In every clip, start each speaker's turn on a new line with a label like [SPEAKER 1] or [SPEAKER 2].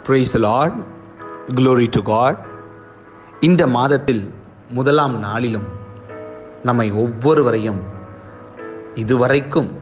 [SPEAKER 1] praise the lord glory to God இந்த மாதத்தில் முதலாம் நாளிலும் நம்மை ஒவ்வொருவரையும் இதுவரைக்கும்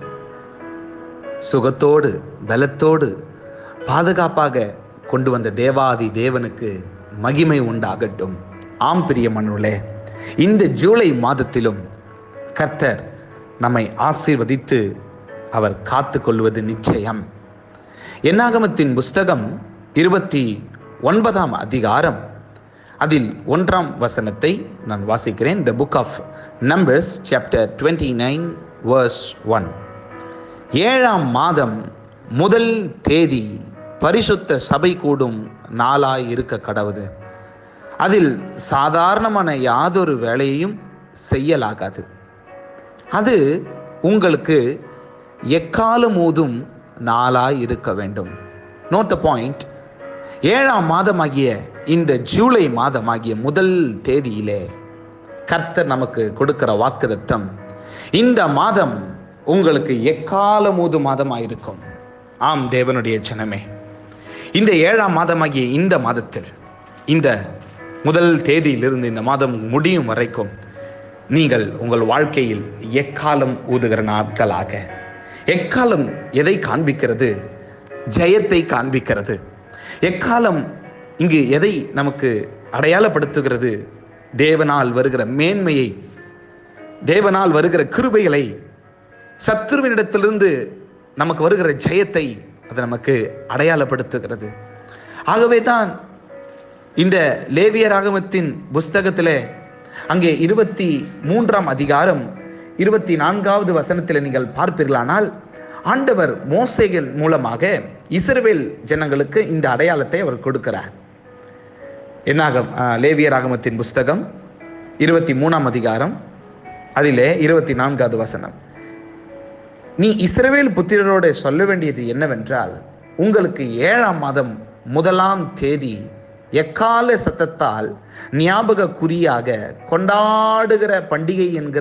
[SPEAKER 1] சுகத்தோடு பலத்தோடு பாதுகாப்பாக கொண்டு வந்த தேவாதி தேவனுக்கு மகிமை உண்டாகட்டும் ஆம் பிரியமனுளே இந்த ஜூலை மாதத்திலும் கர்த்தர் நம்மை ஆசீர்வதித்து அவர் காத்து கொள்வது நிச்சயம் என்னாகமத்தின் புஸ்தகம் இருபத்தி ஒன்பதாம் அதிகாரம் அதில் ஒன்றாம் வசனத்தை நான் வாசிக்கிறேன் the book of Numbers chapter twenty nine verse one ஏழாம் மாதம் முதல் தேதி பரிசுத்த சபை கூடும் நாளாய் இருக்க கடவுது அதில் சாதாரணமான யாதொரு வேலையையும் செய்யலாகாது அது உங்களுக்கு எக்காலமோதும் நாளாய் இருக்க வேண்டும் நோட் த பாயிண்ட் ஏழாம் மாதமாகிய இந்த ஜூலை மாதமாகிய முதல் தேதியிலே கர்த்தர் நமக்கு கொடுக்கிற வாக்குதத்தம் இந்த மாதம் உங்களுக்கு எக்காலமோது மாதமாயிருக்கும் ஆம் தேவனுடைய ஜனமே இந்த ஏழாம் மாதமாகிய இந்த மாதத்தில் இந்த முதல் தேதியிலிருந்து இந்த மாதம் முடியும் வரைக்கும் நீங்கள் உங்கள் வாழ்க்கையில் எக்காலம் ஊதுகிற நாட்களாக எக்காலம் எதை காண்பிக்கிறது ஜெயத்தை காண்பிக்கிறது எக்காலம் இங்கு எதை நமக்கு அடையாளப்படுத்துகிறது தேவனால் வருகிற மேன்மையை தேவனால் வருகிற கிருபைகளை சத்துருவினிடத்திலிருந்து நமக்கு வருகிற ஜெயத்தை அது நமக்கு அடையாளப்படுத்துகிறது ஆகவே தான் இந்த லேவியர் ஆகமத்தின் புஸ்தகத்திலே அங்கே இருபத்தி மூன்றாம் அதிகாரம் இருபத்தி நான்காவது வசனத்தில் நீங்கள் பார்ப்பீர்களானால் ஆண்டவர் மோசைகள் மூலமாக இஸ்ரவேல் ஜனங்களுக்கு இந்த அடையாளத்தை அவர் கொடுக்கிறார் என்னாகம் லேவியர் ஆகமத்தின் புஸ்தகம் இருபத்தி மூணாம் அதிகாரம் அதிலே இருபத்தி நான்காவது வசனம் நீ இஸ்ரவேல் புத்திரரோடு சொல்ல வேண்டியது என்னவென்றால் உங்களுக்கு ஏழாம் மாதம் முதலாம் தேதி எக்கால சத்தத்தால் ஞாபக குறியாக கொண்டாடுகிற பண்டிகை என்கிற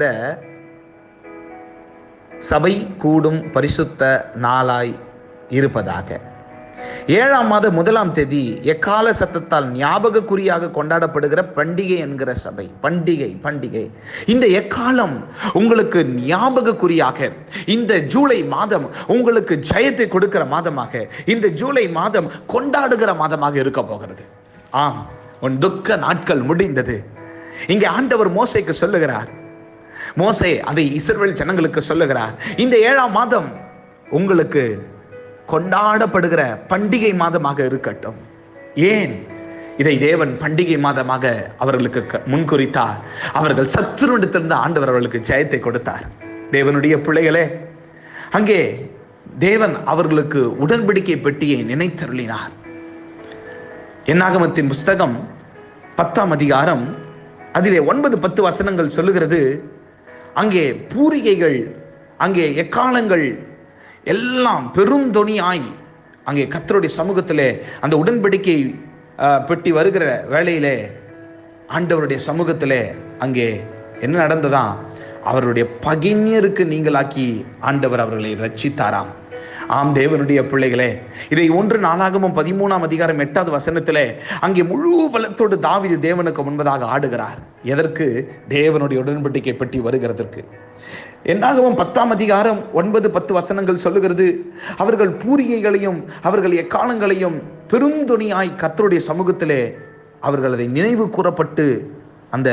[SPEAKER 1] சபை கூடும் பரிசுத்த நாளாய் இருப்பதாக ஏழாம் மாத முதலாம் தேதி எக்கால சத்தத்தால் ஞாபக குறியாக கொண்டாடப்படுகிற பண்டிகை என்கிற சபை பண்டிகை பண்டிகை இந்த எக்காலம் உங்களுக்கு ஞாபக குறியாக இந்த ஜூலை மாதம் உங்களுக்கு ஜெயத்தை கொடுக்கிற மாதமாக இந்த ஜூலை மாதம் கொண்டாடுகிற மாதமாக இருக்க போகிறது ஆம் உன் துக்க நாட்கள் முடிந்தது இங்கே ஆண்டவர் மோசைக்கு சொல்லுகிறார் மோசே அதை இஸ்ரவேல் ஜனங்களுக்கு சொல்லுகிறார் இந்த ஏழாம் மாதம் உங்களுக்கு கொண்டாடப்படுகிற பண்டிகை மாதமாக இருக்கட்டும் ஏன் இதை தேவன் பண்டிகை மாதமாக அவர்களுக்கு முன்குறித்தார் அவர்கள் சத்துருவிடத்திலிருந்து ஆண்டவர் அவர்களுக்கு ஜெயத்தை கொடுத்தார் தேவனுடைய பிள்ளைகளே அங்கே தேவன் அவர்களுக்கு உடன்படிக்கை பெட்டியை நினைத்தருளினார் என்னாகமத்தின் புஸ்தகம் பத்தாம் அதிகாரம் அதிலே ஒன்பது பத்து வசனங்கள் சொல்லுகிறது அங்கே பூரிகைகள் அங்கே எக்காலங்கள் எல்லாம் பெருந்தொனியாய் அங்கே கத்தருடைய சமூகத்திலே அந்த உடன்படிக்கை பெட்டி வருகிற வேளையிலே ஆண்டவருடைய சமூகத்திலே அங்கே என்ன நடந்ததா அவருடைய பகிஞருக்கு நீங்களாக்கி ஆண்டவர் அவர்களை ரட்சித்தாராம் ஆம் தேவனுடைய பிள்ளைகளே இதை ஒன்று நாளாகமும் பதிமூணாம் அதிகாரம் எட்டாவது வசனத்திலே அங்கே முழு பலத்தோடு தாவிது தேவனுக்கு முன்பதாக ஆடுகிறார் எதற்கு தேவனுடைய உடன்படிக்கை பெட்டி வருகிறதற்கு என்னாகவும் பத்தாம் அதிகாரம் ஒன்பது பத்து வசனங்கள் சொல்லுகிறது அவர்கள் பூரிகைகளையும் அவர்கள் எக்காலங்களையும் பெருந்துணியாய் கத்தருடைய சமூகத்திலே அவர்கள் அதை நினைவு கூறப்பட்டு அந்த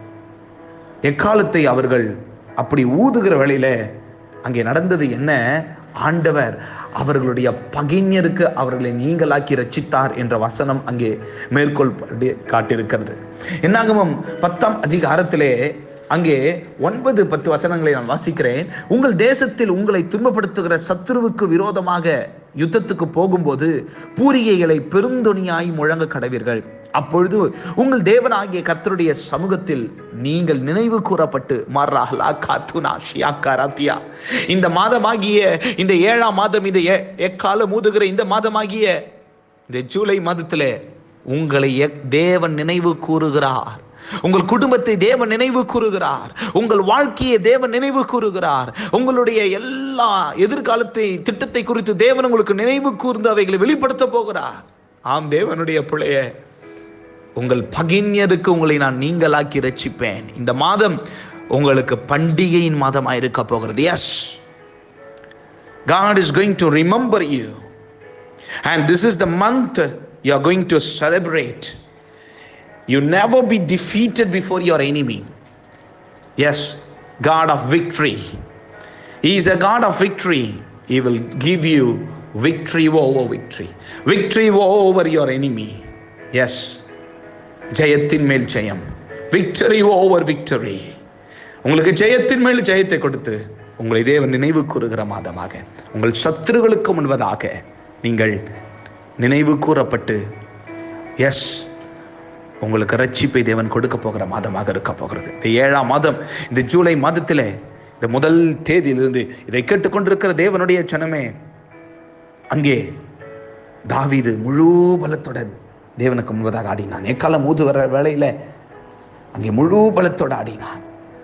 [SPEAKER 1] எக்காலத்தை அவர்கள் அப்படி ஊதுகிற வேளையில அங்கே நடந்தது என்ன ஆண்டவர் அவர்களுடைய பகைஞருக்கு அவர்களை நீங்களாக்கி ரச்சித்தார் என்ற வசனம் அங்கே மேற்கோள் காட்டியிருக்கிறது என்னாகவும் பத்தாம் அதிகாரத்திலே அங்கே ஒன்பது பத்து வசனங்களை நான் வாசிக்கிறேன் உங்கள் தேசத்தில் உங்களை துன்பப்படுத்துகிற சத்துருவுக்கு விரோதமாக யுத்தத்துக்கு போகும்போது பூரிகைகளை பெருந்தொனியாய் முழங்க கடவீர்கள் அப்பொழுது உங்கள் தேவனாகிய கத்தருடைய சமூகத்தில் நீங்கள் நினைவு கூறப்பட்டு மர்ராஹ்லா காத்துனா ஷியாக்காராத்தியா இந்த மாதமாகிய இந்த ஏழாம் மாதம் இந்த எக்கால மூதுகிற இந்த மாதமாகிய இந்த ஜூலை மாதத்திலே உங்களை தேவன் நினைவு கூறுகிறார் உங்கள் குடும்பத்தை தேவன் நினைவு கூறுகிறார் உங்கள் வாழ்க்கையை தேவன் நினைவு கூறுகிறார் உங்களுடைய எல்லா எதிர்காலத்தை திட்டத்தை குறித்து தேவன் உங்களுக்கு நினைவு கூர்ந்து அவைகளை வெளிப்படுத்த போகிறார் ஆம் தேவனுடைய பிள்ளைய உங்கள் பகிஞருக்கு உங்களை நான் நீங்களாக்கி ரட்சிப்பேன் இந்த மாதம் உங்களுக்கு பண்டிகையின் மாதமாக இருக்க போகிறது yes God is going to remember you. And this is the month you are going to celebrate. You never be defeated before your enemy. Yes, God of victory. He is a God of victory. He will give you victory over victory. Victory over your enemy. Yes. ஜெயத்தின் மேல் ஜெயம் victory over victory உங்களுக்கு ஜெயத்தின் மேல் ஜெயத்தை கொடுத்து உங்களை தேவன் நினைவு கூறுகிற மாதமாக உங்கள் சத்துருகளுக்கு முன்பதாக நீங்கள் நினைவு கூறப்பட்டு எஸ் உங்களுக்கு ரட்சிப்பை தேவன் கொடுக்க போகிற மாதமாக இருக்க போகிறது இந்த ஏழாம் மாதம் இந்த ஜூலை மாதத்தில் இந்த முதல் தேதியிலிருந்து இதை கேட்டுக்கொண்டிருக்கிற தேவனுடைய ஜனமே அங்கே தாவீது முழு பலத்துடன் தேவனுக்கு முன்பதாக ஆடினான் எக்காலம் ஊது வர வேளையில அங்கே முழு பலத்தோடு ஆடினான்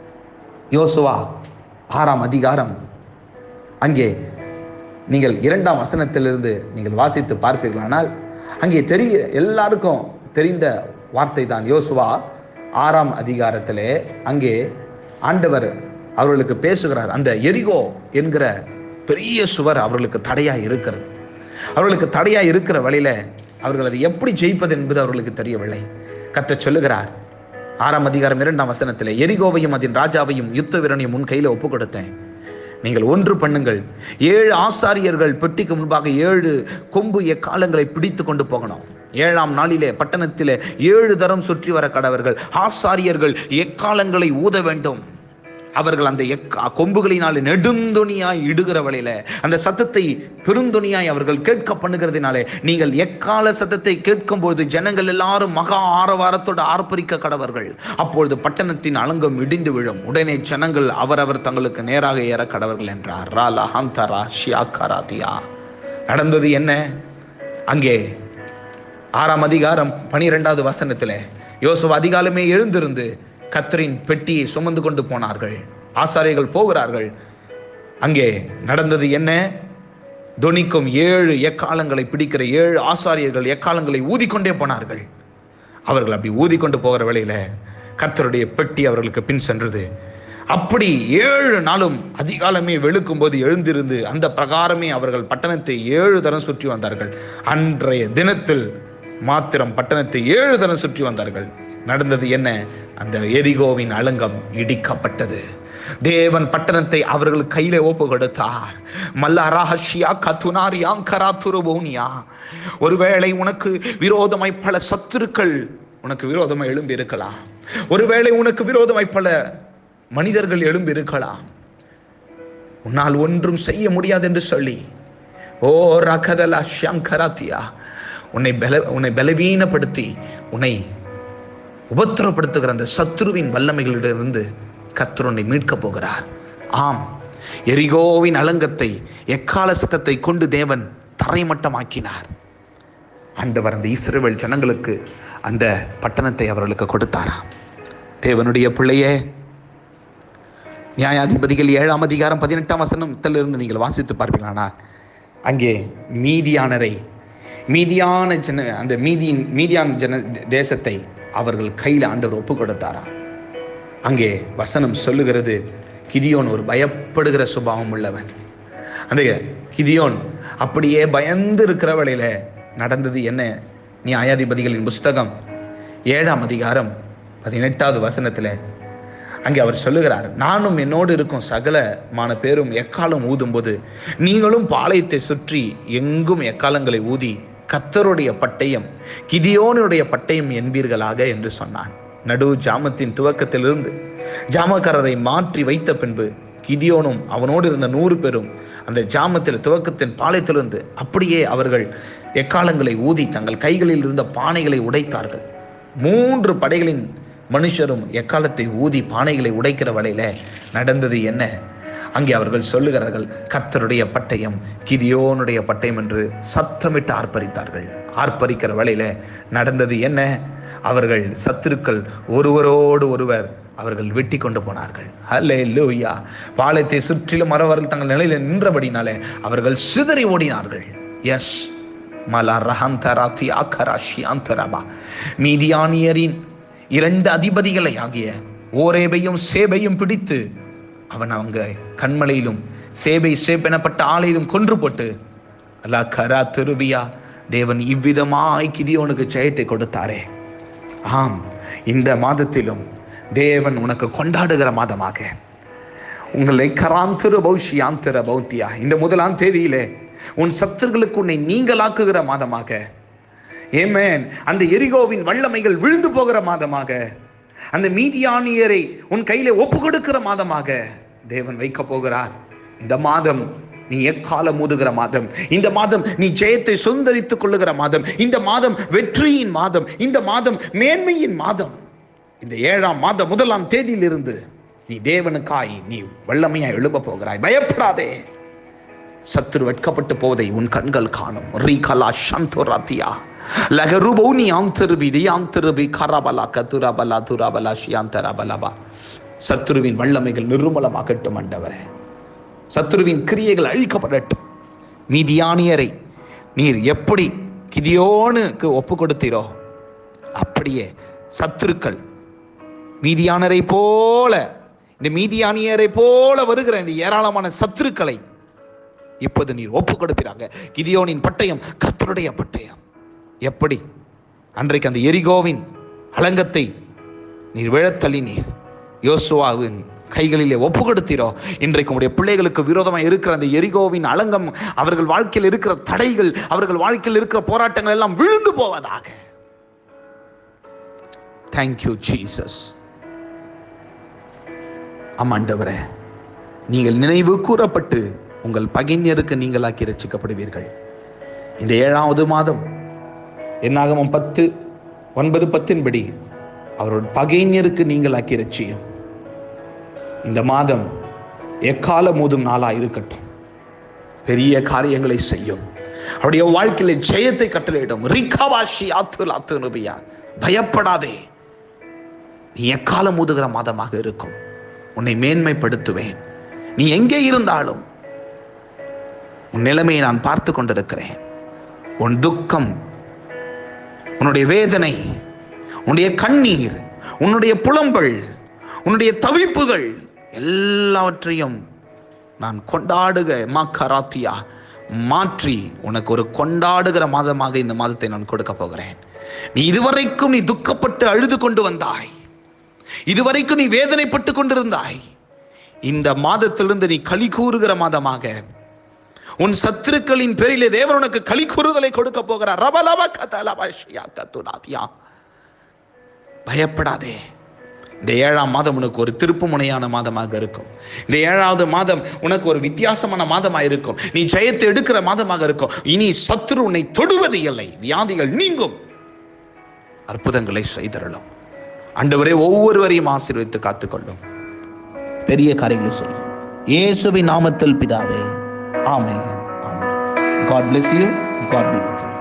[SPEAKER 1] யோசுவா ஆறாம் அதிகாரம் அங்கே நீங்கள் இரண்டாம் வசனத்திலிருந்து நீங்கள் வாசித்து பார்ப்பீர்களானால் அங்கே தெரிய எல்லாருக்கும் தெரிந்த வார்த்தை தான் யோசுவா ஆறாம் அதிகாரத்திலே அங்கே ஆண்டவர் அவர்களுக்கு பேசுகிறார் அந்த எரிகோ என்கிற பெரிய சுவர் அவர்களுக்கு தடையா இருக்கிறது அவர்களுக்கு தடையா இருக்கிற வழியில அவர்கள் அதை எப்படி ஜெயிப்பது என்பது அவர்களுக்கு தெரியவில்லை கத்த சொல்லுகிறார் ஆறாம் அதிகாரம் இரண்டாம் வசனத்தில் எரிகோவையும் அதன் ராஜாவையும் யுத்த வீரனையும் முன் கையில ஒப்பு கொடுத்தேன் நீங்கள் ஒன்று பண்ணுங்கள் ஏழு ஆசாரியர்கள் பெட்டிக்கு முன்பாக ஏழு கொம்பு எக்காலங்களை பிடித்து கொண்டு போகணும் ஏழாம் நாளிலே பட்டணத்திலே ஏழு தரம் சுற்றி வர கடவர்கள் ஆசாரியர்கள் எக்காலங்களை ஊத வேண்டும் அவர்கள் அந்த எக்க கொம்புகளினால் நெடுந்தொனியாய் இடுகிற வழியில அந்த சத்தத்தை பெருந்தொனியாய் அவர்கள் கேட்க பண்ணுகிறதுனாலே நீங்கள் எக்கால சத்தத்தை கேட்கும்போது ஜனங்கள் எல்லாரும் மகா ஆரவாரத்தோடு ஆர்ப்பரிக்க கடவர்கள் அப்பொழுது பட்டணத்தின் அலங்கம் இடிந்து விழும் உடனே ஜனங்கள் அவரவர் தங்களுக்கு நேராக ஏற கடவர்கள் என்றார் ராலா ஹந்தரா ஷியாக்கராதியா நடந்தது என்ன அங்கே ஆறாம் அதிகாரம் பனிரெண்டாவது வசனத்தில் யோசுவ அதிகாலமே எழுந்திருந்து கத்தரின் பெட்டியை சுமந்து கொண்டு போனார்கள் ஆசாரியர்கள் போகிறார்கள் அங்கே நடந்தது என்ன தொனிக்கும் ஏழு எக்காலங்களை பிடிக்கிற ஏழு ஆசாரியர்கள் எக்காலங்களை ஊதிக்கொண்டே போனார்கள் அவர்கள் அப்படி ஊதிக்கொண்டு போகிற வேளையில கர்த்தருடைய பெட்டி அவர்களுக்கு பின் சென்றது அப்படி ஏழு நாளும் அதிகாலமே வெளுக்கும் போது எழுந்திருந்து அந்த பிரகாரமே அவர்கள் பட்டணத்தை ஏழு தரம் சுற்றி வந்தார்கள் அன்றைய தினத்தில் மாத்திரம் பட்டணத்தை ஏழு தரம் சுற்றி வந்தார்கள் நடந்தது என்ன அந்த எரிகோவின் அலங்கம் இடிக்கப்பட்டது தேவன் பட்டணத்தை அவர்கள் கையில ஒப்பு கொடுத்தார் மல்லராஹியா கத்துனாரியா கராத்துருபோனியா ஒருவேளை உனக்கு விரோதமாய் பல சத்துருக்கள் உனக்கு விரோதமாய் எழும்பி இருக்கலாம் ஒருவேளை உனக்கு விரோதமாய் பல மனிதர்கள் எழும்பி இருக்கலாம் உன்னால் ஒன்றும் செய்ய முடியாது என்று சொல்லி ஓ ரகதலா ஷங்கராத்தியா உன்னை பல உன்னை பலவீனப்படுத்தி உன்னை உபத்திரப்படுத்துகிற அந்த சத்ருவின் வல்லமைகளிலிருந்து கர்த்தர் உன்னை மீட்கப் போகிறார் ஆம் எரிகோவின் அலங்கத்தை எக்கால சத்தத்தை கொண்டு தேவன் தரைமட்டமாக்கினார் ஆண்டவர் அந்த இஸ்ரவேல் ஜனங்களுக்கு அந்த பட்டணத்தை அவர்களுக்கு கொடுத்தாராம் தேவனுடைய பிள்ளையே நியாயாதிபதிகள் ஏழாம் அதிகாரம் பதினெட்டாம் வசனத்திலிருந்து நீங்கள் வாசித்து பார்ப்பீங்களானால் அங்கே மீதியானரை மீதியான ஜன அந்த மீதியின் மீதியான ஜன தேசத்தை அவர்கள் கையில் ஆண்டவர் ஒப்பு கொடுத்தாராம் அங்கே வசனம் சொல்லுகிறது கிதியோன் ஒரு பயப்படுகிற சுபாவம் உள்ளவன் அந்த கிதியோன் அப்படியே பயந்து இருக்கிற வேளையில நடந்தது என்ன நியாயாதிபதிகளின் புஸ்தகம் ஏழாம் அதிகாரம் பதினெட்டாவது வசனத்தில் அங்கே அவர் சொல்லுகிறார் நானும் என்னோடு இருக்கும் சகலமான பேரும் எக்காலம் ஊதும்போது நீங்களும் பாளையத்தை சுற்றி எங்கும் எக்காலங்களை ஊதி கத்தருடைய பட்டயம் கிதியோனுடைய பட்டயம் என்பீர்களாக என்று சொன்னான் நடு ஜாமத்தின் துவக்கத்திலிருந்து ஜாமக்காரரை மாற்றி வைத்த பின்பு கிதியோனும் அவனோடு இருந்த நூறு பேரும் அந்த ஜாமத்தில் துவக்கத்தின் பாளையத்திலிருந்து அப்படியே அவர்கள் எக்காலங்களை ஊதி தங்கள் கைகளில் இருந்த பானைகளை உடைத்தார்கள் மூன்று படைகளின் மனுஷரும் எக்காலத்தை ஊதி பானைகளை உடைக்கிற வழியில நடந்தது என்ன அங்கே அவர்கள் சொல்லுகிறார்கள் கர்த்தருடைய பட்டயம் கிதியோனுடைய பட்டயம் என்று சத்தமிட்டு ஆர்ப்பரித்தார்கள் ஆர்ப்பரிக்கிற வழியில நடந்தது என்ன அவர்கள் சத்துருக்கள் ஒருவரோடு ஒருவர் அவர்கள் வெட்டி கொண்டு போனார்கள் அல்லே லூயா பாளையத்தை சுற்றிலும் மறவர்கள் தங்கள் நிலையில நின்றபடினாலே அவர்கள் சிதறி ஓடினார்கள் எஸ் மலரஹந்தராத்தி ஆக்கராஷி அந்தரபா மீதியானியரின் இரண்டு அதிபதிகளை ஆகிய ஓரேபையும் சேபையும் பிடித்து அவன் அவங்க கண்மலையிலும் சேபை சேப் எனப்பட்ட ஆலையிலும் கொன்று போட்டு அல்லா கரா திருபியா தேவன் இவ்விதமாய் கிதியோனுக்கு ஜெயத்தை கொடுத்தாரே ஆம் இந்த மாதத்திலும் தேவன் உனக்கு கொண்டாடுகிற மாதமாக உங்களை கராந்திர பௌஷியாந்திர பௌத்தியா இந்த முதலாம் தேதியிலே உன் சத்துர்களுக்கு உன்னை நீங்களாக்குகிற மாதமாக ஏமேன் அந்த எரிகோவின் வல்லமைகள் விழுந்து போகிற மாதமாக அந்த மீதியானியரை உன் கையிலே ஒப்பு கொடுக்கிற மாதமாக தேவன் வைக்க போகிறார் இந்த மாதம் நீ எக்காலம் மூதுகிற மாதம் இந்த மாதம் நீ ஜெயத்தை சுந்தரித்துக் கொள்ளுகிற மாதம் இந்த மாதம் வெற்றியின் மாதம் இந்த மாதம் மேன்மையின் மாதம் இந்த ஏழாம் மாதம் முதலாம் தேதியிலிருந்து நீ தேவனுக்காய் நீ வல்லமையாய் எழும்ப போகிறாய் பயப்படாதே சத்துரு வெட்கப்பட்டு போவதை உன் கண்கள் காணும் ரீகலா சந்தோராத்தியா லகருபௌனி ஆந்திருபி ரியாந்திருபி கரபலா கதுரபலா துரபலா ஷியாந்தரபலபா சத்துருவின் வல்லமைகள் நிர்மூலமாகட்டும் ஆண்டவரே சத்துருவின் கிரியைகள் அழிக்கப்படட்டும் மீதியானியரை நீர் எப்படி கிதியோனுக்கு ஒப்பு கொடுத்தீரோ அப்படியே சத்துருக்கள் மீதியானரை போல இந்த மீதியானியரை போல வருகிற இந்த ஏராளமான சத்துருக்களை இப்போது நீர் ஒப்பு கொடுப்பீராங்க கிதியோனின் பட்டயம் கர்த்தருடைய பட்டயம் எப்படி அன்றைக்கு அந்த எரிகோவின் அலங்கத்தை நீர் விழத்தள்ளி நீர் யோசுவாவின் கைகளிலே ஒப்பு கொடுத்தீரோ இன்றைக்கு உடைய பிள்ளைகளுக்கு விரோதமாக இருக்கிற அந்த எரிகோவின் அலங்கம் அவர்கள் வாழ்க்கையில் இருக்கிற தடைகள் அவர்கள் வாழ்க்கையில் இருக்கிற போராட்டங்கள் எல்லாம் விழுந்து போவதாக தேங்க்யூ ஜீசஸ் ஆமாண்டவரே நீங்கள் நினைவு கூறப்பட்டு உங்கள் பகைஞருக்கு நீங்களாக்கி ரசிக்கப்படுவீர்கள் இந்த ஏழாவது மாதம் என்னாகமம் பத்து ஒன்பது பத்தின்படி அவரோட பகைஞருக்கு நீங்களாக்கி ரட்சியும் இந்த மாதம் எக்கால மோதும் நாளா இருக்கட்டும் பெரிய காரியங்களை செய்யும் அவருடைய வாழ்க்கையில ஜெயத்தை கட்டளையிடும் ரிகாவாஷி ஆத்து ஆத்து நபியா பயப்படாதே நீ எக்காலம் ஊதுகிற மாதமாக இருக்கும் உன்னை மேன்மைப்படுத்துவேன் நீ எங்கே இருந்தாலும் உன் நிலைமையை நான் பார்த்து கொண்டிருக்கிறேன் உன் துக்கம் உன்னுடைய வேதனை உன்னுடைய கண்ணீர் உன்னுடைய புலம்பல் உன்னுடைய தவிப்புகள் எல்லாவற்றையும் நான் கொண்டாடுக மக்கராத்தியா மாற்றி உனக்கு ஒரு கொண்டாடுகிற மாதமாக இந்த மாதத்தை நான் கொடுக்க போகிறேன் நீ இதுவரைக்கும் நீ துக்கப்பட்டு அழுது கொண்டு வந்தாய் இதுவரைக்கும் நீ வேதனைப்பட்டு கொண்டிருந்தாய் இந்த மாதத்திலிருந்து நீ களி கூறுகிற மாதமாக உன் சத்துருக்களின் பேரிலே தேவன் உனக்கு களி கூறுதலை கொடுக்க போகிறார் ரபலப கதலபஷ்யா கத்துநாதியா பயப்படாதே இந்த ஏழாம் மாதம் உனக்கு ஒரு திருப்பு முனையான மாதமாக இருக்கும் இந்த ஏழாவது மாதம் உனக்கு ஒரு வித்தியாசமான மாதமாக இருக்கும் நீ ஜெயத்தை எடுக்கிற மாதமாக இருக்கும் இனி சத்துரு உன்னை தொடுவது இல்லை வியாதிகள் நீங்கும் அற்புதங்களை செய்தரலும் ஆண்டவரே ஒவ்வொருவரையும் ஆசீர்வதித்து காத்துக்கொள்ளும் பெரிய காரியங்களை செய்யும் இயேசுவின் நாமத்தில் பிதாவே amen amen God bless you God be with you